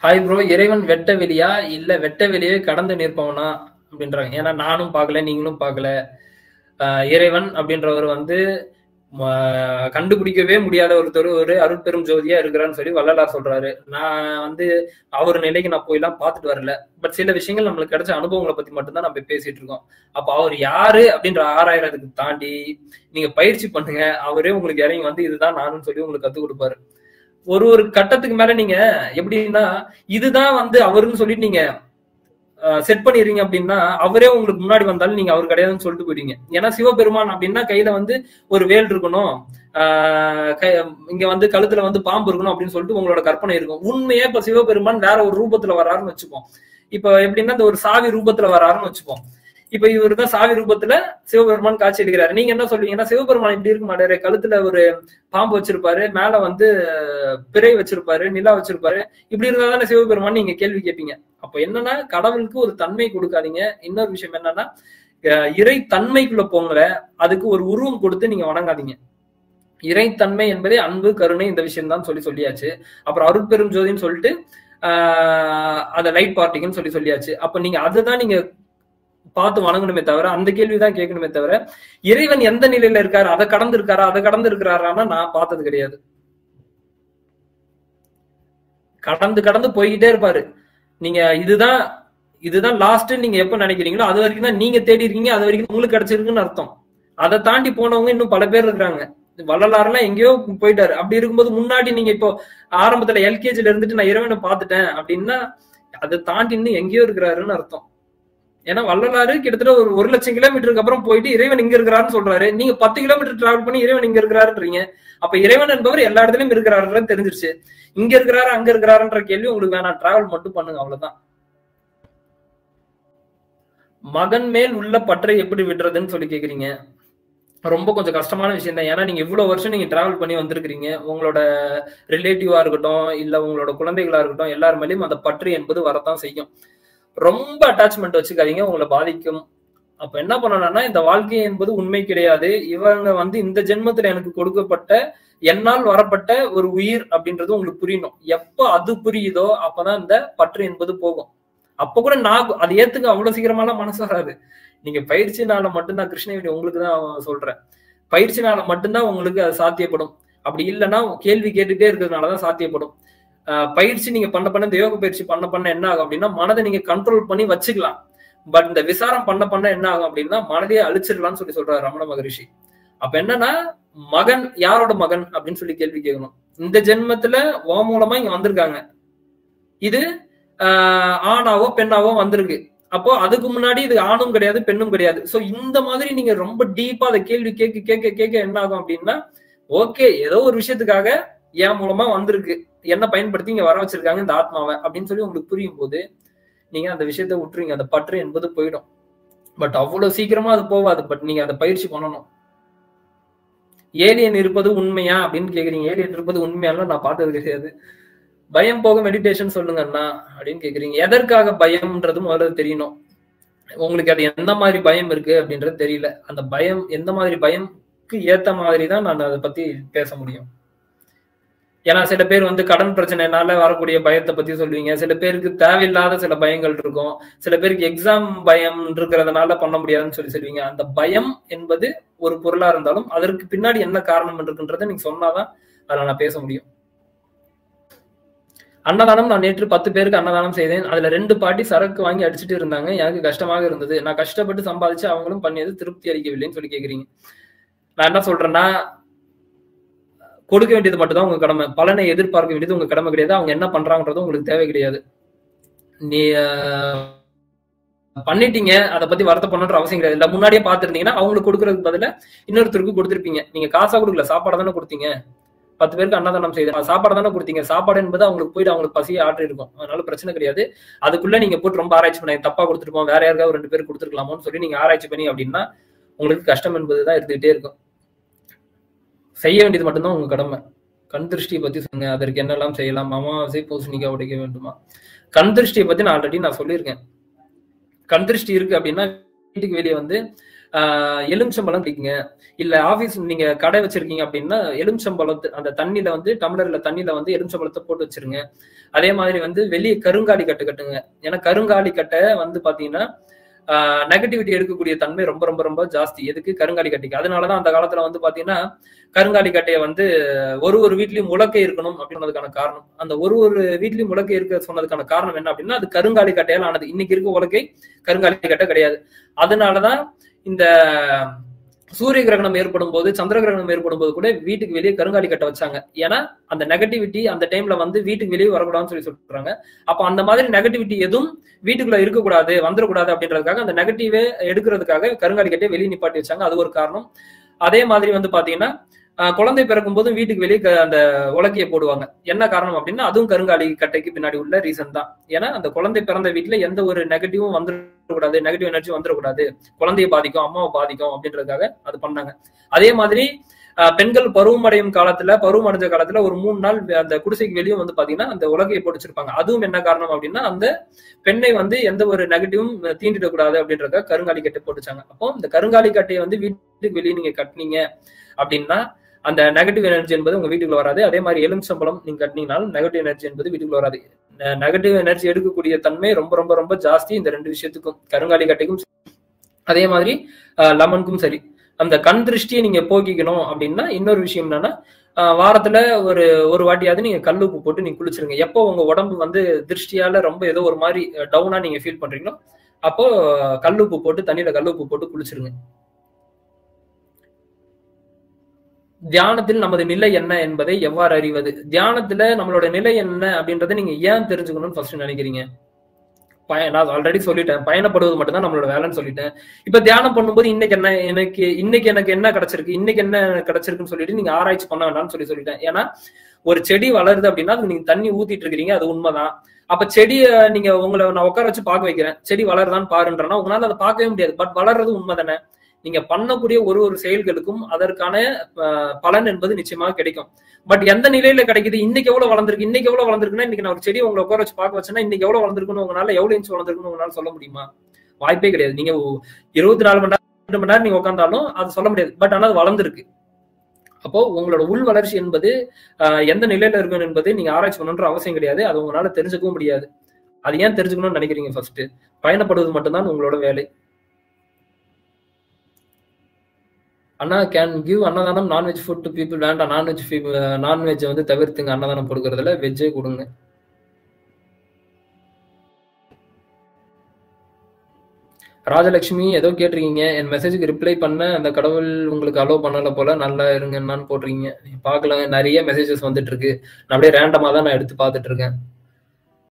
hi bro இறைவன் வெட்ட வெளியா இல்ல வெட்ட வெளியே கடந்து நிற்பவனா அப்படின்றாங்க ஏன்னா நானும் பார்க்கல நீங்களும் பார்க்கல ஆஹ் இறைவன் அப்படின்றவர் வந்து ம- கண்டுபிடிக்கவே முடியாத ஒருத்தர் ஒரு அருட்பெரும் ஜோதியா இருக்கிறான்னு சொல்லி வள்ளலார் சொல்றாரு நான் வந்து அவர் நிலைக்கு நான் போயெல்லாம் பார்த்துட்டு வரல பட் சில விஷயங்கள் நம்மளுக்கு கிடைச்ச அனுபவங்களை பத்தி மட்டும்தான் நம்ம பேசிட்டு இருக்கோம் அப்ப அவர் யாரு அப்படின்ற ஆராயறதுக்கு தாண்டி நீங்க பயிற்சி பண்ணுங்க அவரே உங்களுக்கு இறங்கி வந்து இதுதான் நானும் சொல்லி உங்களுக்கு கத்துக் கொடுப்பாரு ஒரு ஒரு கட்டத்துக்கு மேல நீங்க எப்படின்னா இதுதான் வந்து அவருன்னு சொல்லிட்டு நீங்க செட் பண்ணிடுறீங்க அப்படின்னா அவரே உங்களுக்கு முன்னாடி வந்தாலும் நீங்க அவர் கிடையாதுன்னு சொல்லிட்டு போயிடுங்க ஏன்னா சிவபெருமான் அப்படின்னா கையில வந்து ஒரு வேல் இருக்கணும் ஆஹ் கை- இங்க வந்து கழுத்துல வந்து பாம்பு இருக்கணும் அப்படின்னு சொல்லிட்டு உங்களோட கற்பனை இருக்கும் உண்மையே இப்ப சிவபெருமான் வேற ஒரு ரூபத்துல வராருன்னு வச்சுப்போம் இப்ப எப்படின்னா இந்த ஒரு சாவி ரூபத்துல வராருன்னு வச்சுப்போம் இப்ப இவரு தான் சாவி ரூபத்துல சிவபெருமான் காட்சி அளிக்கிறாரு நீங்க என்ன சொல்லுவீங்கன்னா சிவபெருமான் இப்படி இருக்க மாட்டாரு கழுத்துல ஒரு பாம்பு வச்சிருப்பாரு மேல வந்து பிறை வச்சிருப்பாரு நிலா வச்சிருப்பாரு இப்படி இருந்தா தானே சிவபெருமான் நீங்க கேள்வி கேட்பீங்க அப்ப என்னன்னா கடவுளுக்கு ஒரு தன்மை கொடுக்காதீங்க இன்னொரு விஷயம் என்னன்னா அஹ் இறை தன்மைக்குள்ள போங்கல அதுக்கு ஒரு உருவம் கொடுத்து நீங்க வணங்காதீங்க இறைத்தன்மை என்பதே அன்பு கருணை இந்த விஷயம் தான் சொல்லி சொல்லியாச்சு அப்புறம் அருட்பெரும் ஜோதின்னு சொல்லிட்டு ஆஹ் அந்த லைட் பார்ட்டிங்கன்னு சொல்லி சொல்லியாச்சு அப்ப நீங்க அதுதான் நீங்க பார்த்து வணங்கணுமே தவிர அந்த கேள்விதான் கேட்கணுமே தவிர இறைவன் எந்த நிலையில இருக்காரு அதை கடந்து இருக்காரா அதை கடந்து இருக்கிறாரான்னா நான் பார்த்தது கிடையாது கடந்து கடந்து போய்கிட்டே இருப்பாரு நீங்க இதுதான் இதுதான் லாஸ்ட் நீங்க எப்ப நினைக்கிறீங்களோ அது வரைக்கும் தான் நீங்க தேடி இருக்கீங்க அது வரைக்கும் உங்களுக்கு கிடைச்சிருக்குன்னு அர்த்தம் அதை தாண்டி போனவங்க இன்னும் பல பேர் இருக்கிறாங்க வள்ளலாரெல்லாம் எங்கேயோ போயிட்டாரு அப்படி இருக்கும்போது முன்னாடி நீங்க இப்போ ஆரம்பத்துல எல்கேஜில இருந்துட்டு நான் இறைவனை பார்த்துட்டேன் அப்படின்னா அதை தாண்டி இன்னும் எங்கேயோ இருக்கிறாருன்னு அர்த்தம் ஏன்னா வள்ளலாறு கிட்டத்தட்ட ஒரு ஒரு லட்சம் கிலோமீட்டருக்கு அப்புறம் போயிட்டு இறைவன் இங்க இருக்கிறாருன்னு சொல்றாரு நீங்க பத்து கிலோமீட்டர் டிராவல் பண்ணி இறைவன் இங்க இருக்கிறாருன்றீங்க அப்ப இறைவன் என்பவர் எல்லா இடத்துலயும் இருக்கிறாருன்னு தெரிஞ்சிருச்சு இங்க இருக்கிறாரு அங்க இருக்கிறாருன்ற கேள்வி உங்களுக்கு வேணாம் டிராவல் மட்டும் பண்ணுங்க அவ்வளவுதான் மகன் மேல் உள்ள பற்றை எப்படி விடுறதுன்னு சொல்லி கேக்குறீங்க ரொம்ப கொஞ்சம் கஷ்டமான விஷயம் தான் ஏன்னா நீங்க இவ்வளவு வருஷம் நீங்க டிராவல் பண்ணி வந்திருக்கிறீங்க உங்களோட ரிலேட்டிவா இருக்கட்டும் இல்ல உங்களோட குழந்தைகளா இருக்கட்டும் எல்லார் மேலயும் அந்த பற்று என்பது வரத்தான் செய்யும் ரொம்ப அட்டாச்மெண்ட் வச்சுக்காதீங்க உங்களை பாதிக்கும் அப்ப என்ன பண்ணணும்னா இந்த வாழ்க்கை என்பது உண்மை கிடையாது இவங்க வந்து இந்த ஜென்மத்துல எனக்கு கொடுக்கப்பட்ட என்னால் வரப்பட்ட ஒரு உயிர் அப்படின்றது உங்களுக்கு புரியணும் எப்ப அது புரியுதோ அப்பதான் இந்த பற்று என்பது போகும் அப்ப கூட நான் அது ஏத்துக்க அவ்வளவு சீக்கிரமாலாம் மனசு வராது நீங்க பயிற்சினால மட்டும்தான் கிருஷ்ணகிரி உங்களுக்கு தான் சொல்றேன் பயிற்சினால மட்டும்தான் உங்களுக்கு அது சாத்தியப்படும் அப்படி இல்லைன்னா கேள்வி கேட்டுட்டே இருக்கிறதுனாலதான் சாத்தியப்படும் ஆஹ் பயிற்சி நீங்க பண்ண பண்ண இந்த யோக பயிற்சி பண்ண பண்ண என்ன ஆகும் அப்படின்னா மனதை நீங்க கண்ட்ரோல் பண்ணி வச்சுக்கலாம் பட் இந்த விசாரம் பண்ண பண்ண என்ன ஆகும் அப்படின்னா மனதையே அழிச்சிடலாம்னு சொல்லி சொல்றாரு ரமண மகரிஷி அப்ப என்னன்னா மகன் யாரோட மகன் அப்படின்னு சொல்லி கேள்வி கேட்கணும் இந்த ஜென்மத்துல ஓ மூலமா இங்க வந்திருக்காங்க இது ஆஹ் ஆணாவோ பெண்ணாவோ வந்திருக்கு அப்போ அதுக்கு முன்னாடி இது ஆணும் கிடையாது பெண்ணும் கிடையாது சோ இந்த மாதிரி நீங்க ரொம்ப டீப்பா அதை கேள்வி கேட்க கேட்க கேட்க என்ன ஆகும் அப்படின்னா ஓகே ஏதோ ஒரு விஷயத்துக்காக என் மூலமா வந்திருக்கு என்ன பயன்படுத்தி இங்க வர வச்சிருக்காங்க இந்த ஆத்மாவை அப்படின்னு சொல்லி உங்களுக்கு புரியும் போது நீங்க அந்த விஷயத்த விட்டுருங்க அந்த பற்று என்பது போயிடும் பட் அவ்வளவு சீக்கிரமா அது போகாது பட் நீங்க அதை பயிற்சி பண்ணணும் ஏலியன் இருப்பது உண்மையா அப்படின்னு கேக்குறீங்க ஏலியன் இருப்பது உண்மையாலாம் நான் பார்த்தது கிடையாது பயம் போக மெடிடேஷன் சொல்லுங்க அண்ணா அப்படின்னு கேக்குறீங்க எதற்காக பயம்ன்றது முதல்ல தெரியணும் உங்களுக்கு அது எந்த மாதிரி பயம் இருக்கு அப்படின்றது தெரியல அந்த பயம் எந்த மாதிரி பயம்க்கு ஏத்த மாதிரி தான் நான் அதை பத்தி பேச முடியும் ஏன்னா சில பேர் வந்து கடன் பிரச்சனைனால வரக்கூடிய பயத்தை பத்தி சொல்லுவீங்க சில பேருக்கு தேவையில்லாத சில பயங்கள் இருக்கும் சில பேருக்கு எக்ஸாம் பயம் இருக்கிறதுனால பண்ண முடியாதுன்னு சொல்லி சொல்லுவீங்க அந்த பயம் என்பது ஒரு பொருளா இருந்தாலும் அதற்கு பின்னாடி என்ன காரணம் இருக்குன்றதை நீங்க சொன்னாதான் அதில் நான் பேச முடியும் அன்னதானம் நான் நேற்று பத்து பேருக்கு அன்னதானம் செய்தேன் அதுல ரெண்டு பாட்டி சரக்கு வாங்கி அடிச்சுட்டு இருந்தாங்க எனக்கு கஷ்டமாக இருந்தது நான் கஷ்டப்பட்டு சம்பாதிச்சு அவங்களும் பண்ணியது திருப்தி அளிக்கவில்லைன்னு சொல்லி கேக்குறீங்க நான் என்ன சொல்றேன்னா கொடுக்க வேண்டியது மட்டும்தான் உங்க கடமை பலனை எதிர்பார்க்க வேண்டியது உங்க கடமை கிடையாது அவங்க என்ன பண்றாங்கன்றது உங்களுக்கு தேவை கிடையாது நீ பண்ணிட்டீங்க அதை பத்தி வருத்தப்படணுன்ற அவசியம் கிடையாது இல்ல முன்னாடியே பாத்துருந்தீங்கன்னா அவங்களுக்கு கொடுக்கறதுக்கு பதில இன்னொருத்தருக்கு கொடுத்துருப்பீங்க நீங்க காசா கொடுக்கல சாப்பாடு தானே கொடுத்தீங்க பத்து பேருக்கு அன்னதானம் செய்த சாப்பாடு தானே கொடுத்தீங்க சாப்பாடு என்பது அவங்களுக்கு போயிட்டு அவங்களுக்கு பசியை ஆற்றி இருக்கும் அதனால பிரச்சனை கிடையாது அதுக்குள்ள நீங்க போட்டு ரொம்ப ஆராய்ச்சி பண்ணி தப்பா கொடுத்துருப்போம் வேற யாருக்காவது ரெண்டு பேர் கொடுத்துருக்கலாமோன்னு சொல்லி நீங்க ஆராய்ச்சி பண்ணி அப்படின்னா உங்களுக்கு கஷ்டம் என்பதுதான் இருந்துகிட்டே இருக்கும் செய்ய வேண்டியது மட்டும்தான் உங்க கடமை கண் திருஷ்டியை பத்தி சொல்லுங்க அதற்கு என்னெல்லாம் செய்யலாம் அமாவாசை பூசணிக்காய் உடைக்க வேண்டுமா கண் திருஷ்டியை பத்தி நான் ஆல்ரெடி நான் சொல்லியிருக்கேன் கண் திருஷ்டி இருக்கு அப்படின்னா வீட்டுக்கு வெளியே வந்து ஆஹ் எலுமிச்சம்பழம் குடிக்குங்க இல்ல ஆபீஸ் நீங்க கடை வச்சிருக்கீங்க அப்படின்னா எலுமிச்சம்பழத்து அந்த தண்ணியில வந்து டம்ளர்ல தண்ணியில வந்து எலுமிச்சம்பழத்தை போட்டு வச்சிருங்க அதே மாதிரி வந்து வெளியே கருங்காலி கட்டு கட்டுங்க ஏன்னா கருங்காலி கட்டை வந்து பாத்தீங்கன்னா நெகட்டிவிட்டி எடுக்கக்கூடிய தன்மை ரொம்ப ரொம்ப ரொம்ப ஜாஸ்தி எதுக்கு கருங்காலி கட்டைக்கு அதனாலதான் அந்த காலத்துல வந்து பாத்தீங்கன்னா கருங்காலி கட்டையை வந்து ஒரு ஒரு வீட்லயும் முழக்கை இருக்கணும் அப்படின்றதுக்கான காரணம் அந்த ஒரு ஒரு வீட்லயும் முழக்கை இருக்க சொன்னதுக்கான காரணம் என்ன அப்படின்னா அது கருங்காலி கட்டையால் ஆனது இன்னைக்கு இருக்க உலகை கருங்காலி கட்டை கிடையாது அதனாலதான் இந்த சூரிய கிரகணம் ஏற்படும் போது சந்திர கிரகணம் ஏற்படும் போது கூட வீட்டுக்கு வெளியே கருங்காலி கட்டை வச்சாங்க ஏன்னா அந்த நெகட்டிவிட்டி அந்த டைம்ல வந்து வீட்டுக்கு வெளியே வரக்கூடாதுன்னு சொல்லி சொல்றாங்க அப்ப அந்த மாதிரி நெகட்டிவிட்டி எதுவும் வீட்டுக்குள்ள இருக்கக்கூடாது வந்துடக்கூடாது அப்படின்றதுக்காக அந்த நெகட்டிவே எடுக்கிறதுக்காக கருங்காலி கட்டையை வெளியே நிப்பாட்டி வச்சாங்க அது ஒரு காரணம் அதே மாதிரி வந்து பாத்தீங்கன்னா குழந்தை பிறக்கும் போதும் வீட்டுக்கு வெளியே அந்த உலக்கையை போடுவாங்க என்ன காரணம் அப்படின்னா அதுவும் கருங்காலி கட்டைக்கு பின்னாடி உள்ள ரீசன் தான் ஏன்னா அந்த குழந்தை பிறந்த வீட்டுல எந்த ஒரு நெகட்டிவும் வந்துடக்கூடாது நெகட்டிவ் எனர்ஜி வந்துடக்கூடாது குழந்தைய பாதிக்கும் அம்மாவை பாதிக்கும் அப்படின்றதுக்காக அது பண்ணாங்க அதே மாதிரி பெண்கள் பருவம் அடையும் காலத்துல பருவம் அடைஞ்ச காலத்துல ஒரு மூணு நாள் அந்த குடிசைக்கு வெளியும் வந்து பாத்தீங்கன்னா அந்த உலகையை போட்டுச்சிருப்பாங்க அதுவும் என்ன காரணம் அப்படின்னா அந்த பெண்ணை வந்து எந்த ஒரு நெகட்டிவும் தீண்டிடக்கூடாது அப்படின்றத கருங்காலி கட்டை போட்டுச்சாங்க அப்போ இந்த கருங்காலி கட்டையை வந்து வீட்டுக்கு வெளியே நீங்க கட்டினீங்க அப்படின்னா அந்த நெகட்டிவ் எனர்ஜி என்பது உங்க வீட்டுக்குள்ள வராது அதே மாதிரி எலுமிச்சம்பழம் நீங்க கட்டினீங்கனாலும் நெகட்டிவ் எனர்ஜி என்பது வீட்டுக்குள்ள வராது நெகட்டிவ் எனர்ஜி எடுக்கக்கூடிய தன்மை ரொம்ப ரொம்ப ரொம்ப ஜாஸ்தி இந்த ரெண்டு விஷயத்துக்கும் கருங்காலி கட்டைக்கும் அதே மாதிரி லெமனுக்கும் சரி அந்த கண் திருஷ்டியை நீங்க போக்கிக்கணும் அப்படின்னா இன்னொரு விஷயம் என்னன்னா வாரத்துல ஒரு ஒரு வாட்டியாவது நீங்க கல்லுப்பு போட்டு நீங்க குளிச்சிருங்க எப்போ உங்க உடம்பு வந்து திருஷ்டியால ரொம்ப ஏதோ ஒரு மாதிரி டவுனா நீங்க ஃபீல் பண்றீங்களோ அப்போ கல்லுப்பு போட்டு தண்ணியில கல்லுப்பு போட்டு குளிச்சிருங்க தியானத்தில் நமது நிலை என்ன என்பதை எவ்வாறு அறிவது தியானத்துல நம்மளோட நிலை என்ன அப்படின்றத நீங்க ஏன் தெரிஞ்சுக்கணும்னு ஃபர்ஸ்ட் நினைக்கிறீங்க பய நான் ஆல்ரெடி சொல்லிட்டேன் பயணப்படுவது மட்டும்தான் நம்மளோட வேலைன்னு சொல்லிட்டேன் இப்ப தியானம் பண்ணும்போது இன்னைக்கு என்ன எனக்கு இன்னைக்கு எனக்கு என்ன கிடைச்சிருக்கு இன்னைக்கு என்ன கிடைச்சிருக்குன்னு சொல்லிட்டு நீங்க ஆராய்ச்சி பண்ண வேண்டாம்னு சொல்லி சொல்லிட்டேன் ஏன்னா ஒரு செடி வளருது அப்படின்னா அதுக்கு நீங்க தண்ணி ஊத்திட்டு இருக்கிறீங்க அது உண்மைதான் அப்ப செடியை நீங்க உங்களை நான் உட்கார வச்சு பார்க்க வைக்கிறேன் செடி வளருதான்னு பாருன்றனா உங்களால அதை பார்க்கவே முடியாது பட் வளர்றது உண்மை தானே நீங்க பண்ணக்கூடிய ஒரு ஒரு செயல்களுக்கும் அதற்கான பலன் என்பது நிச்சயமாக கிடைக்கும் பட் எந்த நிலையில கிடைக்குது இன்னைக்கு எவ்வளவு வளர்ந்துருக்கு இன்னைக்கு எவ்வளவு வளர்ந்துருக்குன்னா இன்னைக்கு நான் ஒரு செடி உங்களை உட்கார வச்சு பார்க்க வச்சேன்னா இன்னைக்கு எவ்வளவு வளர்ந்துருக்குன்னு உங்களால எவ்வளவு இன்ச் வளர்ந்துருக்குன்னு உங்களால சொல்ல முடியுமா வாய்ப்பே கிடையாது நீங்க இருபத்தி நாலு மணி நேரம் ரெண்டு மணி நேரம் நீங்க உட்காந்தாலும் அது சொல்ல முடியாது பட் ஆனா அது வளர்ந்துருக்கு அப்போ உங்களோட உள் வளர்ச்சி என்பது எந்த நிலையில இருக்கணும் என்பது நீங்க ஆராய்ச்சி பண்ணணுன்ற அவசியம் கிடையாது அது உங்களால தெரிஞ்சுக்கவும் முடியாது அது ஏன் தெரிஞ்சுக்கணும்னு நினைக்கிறீங்க ஃபர்ஸ்ட் பயணப்படுவது மட்டும்தான் உங்களோட வேலை அண்ணா கேன் கிவ் அன்னதானம் நான்வெஜ் ஃபுட் டு பீப்புள் வேண்டாம் நான்வெஜ் நான்வெஜ் வந்து தவிர்த்துங்க அன்னதானம் கொடுக்கறதுல வெஜ்ஜே கொடுங்க ராஜலட்சுமி ஏதோ கேட்டிருக்கீங்க என் மெசேஜுக்கு ரிப்ளை பண்ண அந்த கடவுள் உங்களுக்கு அலோவ் பண்ணல போல நல்லா இருங்கன்னு போட்டிருக்கீங்க பார்க்கல நிறைய மெசேஜஸ் வந்துட்டு இருக்கு நான் அப்படியே ரேண்டமா தான் நான் எடுத்து பார்த்துட்டு இருக்கேன்